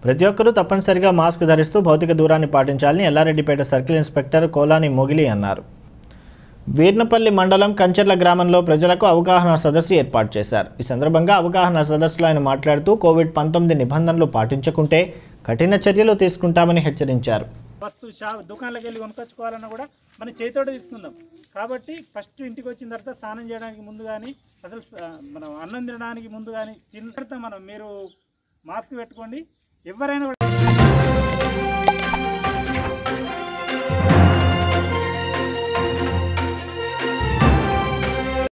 ప్రతి ఒక్కరూ తప్పనిసరిగా మాస్క్ ధరిస్తూ భౌతిక దూరాన్ని పాటించాలని ఎల్లారెడ్డిపేట సర్కిల్ ఇన్స్పెక్టర్ కోలాని మొగిలి అన్నారు వీర్నపల్లి మండలం కంచెర్ల గ్రామంలో ప్రజలకు అవగాహన సదస్సు ఏర్పాటు చేశారు ఈ సందర్భంగా అవగాహన సదస్సులో ఆయన మాట్లాడుతూ కోవిడ్ పంతొమ్మిది నిబంధనలు పాటించకుంటే కఠిన చర్యలు తీసుకుంటామని హెచ్చరించారు వస్తువు షా దుకాణాలకు వెళ్ళి కొనుక్కొచ్చుకోవాలన్నా కూడా మనం చేతితోటి తీసుకుందాం కాబట్టి ఫస్ట్ ఇంటికి వచ్చిన తర్వాత స్నానం చేయడానికి ముందు కానీ అసలు స- మనం అన్నం తినడానికి ముందు కానీ తిన్న తర్వాత మనం మీరు మాస్క్ పెట్టుకోండి ఎవరైనా కూడా